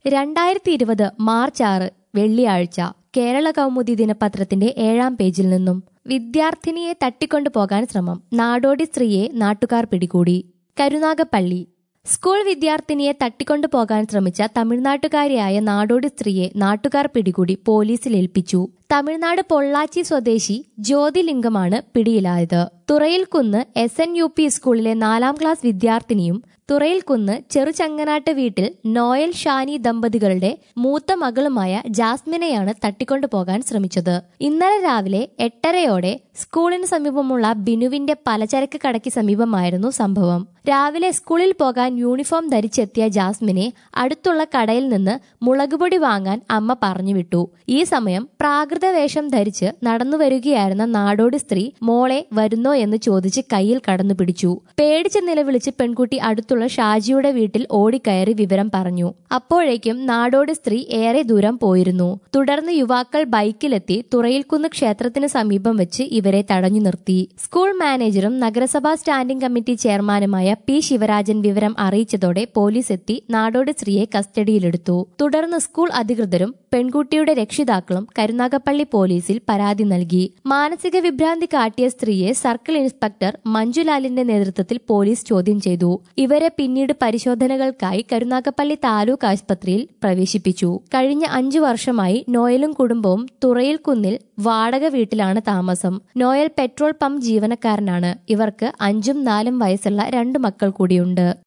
രണ്ടായിരത്തി ഇരുപത് മാർച്ച് ആറ് വെള്ളിയാഴ്ച കേരള കൗമുദി ദിനപത്രത്തിന്റെ ഏഴാം പേജിൽ നിന്നും വിദ്യാർത്ഥിനിയെ തട്ടിക്കൊണ്ടുപോകാൻ ശ്രമം നാടോടി സ്ത്രീയെ നാട്ടുകാർ പിടികൂടി കരുനാഗപ്പള്ളി സ്കൂൾ വിദ്യാർത്ഥിനിയെ തട്ടിക്കൊണ്ടുപോകാൻ ശ്രമിച്ച തമിഴ്നാട്ടുകാരിയായ നാടോടി സ്ത്രീയെ നാട്ടുകാർ പിടികൂടി പോലീസിൽ ഏൽപ്പിച്ചു തമിഴ്നാട് പൊള്ളാച്ചി സ്വദേശി ജ്യോതിലിംഗമാണ് പിടിയിലായത് Thurayilkunnu S N U P സ്കൂളിലെ നാലാം ക്ലാസ് വിദ്യാർത്ഥിനിയും തുറയിൽക്കുന്ന് ചെറുചങ്ങനാട്ട് വീട്ടിൽ നോയൽ ഷാനി ദമ്പതികളുടെ മൂത്ത മകളുമായ ജാസ്മിനെയാണ് തട്ടിക്കൊണ്ടുപോകാൻ ശ്രമിച്ചത് ഇന്നലെ രാവിലെ എട്ടരയോടെ സ്കൂളിന് സമീപമുള്ള ബിനുവിന്റെ പലചരക്ക് കടയ്ക്ക് സമീപമായിരുന്നു സംഭവം രാവിലെ സ്കൂളിൽ പോകാൻ യൂണിഫോം ധരിച്ചെത്തിയ ജാസ്മിനെ അടുത്തുള്ള കടയിൽ നിന്ന് മുളകുപൊടി വാങ്ങാൻ അമ്മ പറഞ്ഞുവിട്ടു ഈ സമയം പ്രാകൃത വേഷം ധരിച്ച് നടന്നു വരികയായിരുന്ന നാടോടി സ്ത്രീ മോളെ വരുന്നോ എന്ന് ചോദിച്ച് കയ്യിൽ കടന്നു പിടിച്ചു പേടിച്ച് നിലവിളിച്ച് പെൺകുട്ടി അടുത്തുള്ള ഷാജിയുടെ വീട്ടിൽ ഓടിക്കയറി വിവരം പറഞ്ഞു അപ്പോഴേക്കും നാടോടി സ്ത്രീ ഏറെ ദൂരം പോയിരുന്നു തുടർന്ന് യുവാക്കൾ ബൈക്കിലെത്തി തുറയിൽക്കുന്ന് ക്ഷേത്രത്തിന് സമീപം വെച്ച് ഇവരെ തടഞ്ഞു നിർത്തി സ്കൂൾ മാനേജറും നഗരസഭാ സ്റ്റാൻഡിംഗ് കമ്മിറ്റി ചെയർമാനുമായ പി ശിവരാജൻ വിവരം അറിയിച്ചതോടെ പോലീസ് എത്തി നാടോടി സ്ത്രീയെ കസ്റ്റഡിയിലെടുത്തു തുടർന്ന് സ്കൂൾ അധികൃതരും പെൺകുട്ടിയുടെ രക്ഷിതാക്കളും കരുനാഗപ്പള്ളി പോലീസിൽ പരാതി നൽകി മാനസിക വിഭ്രാന്തി കാട്ടിയ സ്ത്രീയെ സർക്കിൾ ഇൻസ്പെക്ടർ മഞ്ജുലാലിന്റെ നേതൃത്വത്തിൽ പോലീസ് ചോദ്യം ചെയ്തു ഇവരെ പിന്നീട് പരിശോധനകൾക്കായി കരുനാഗപ്പള്ളി താലൂക്ക് ആശുപത്രിയിൽ പ്രവേശിപ്പിച്ചു കഴിഞ്ഞ അഞ്ചു വർഷമായി നോയലും കുടുംബവും തുറയിൽ കുന്നിൽ വാടക വീട്ടിലാണ് താമസം നോയൽ പെട്രോൾ പമ്പ് ജീവനക്കാരനാണ് ഇവർക്ക് അഞ്ചും നാലും വയസ്സുള്ള രണ്ട് മക്കൾ കൂടിയുണ്ട്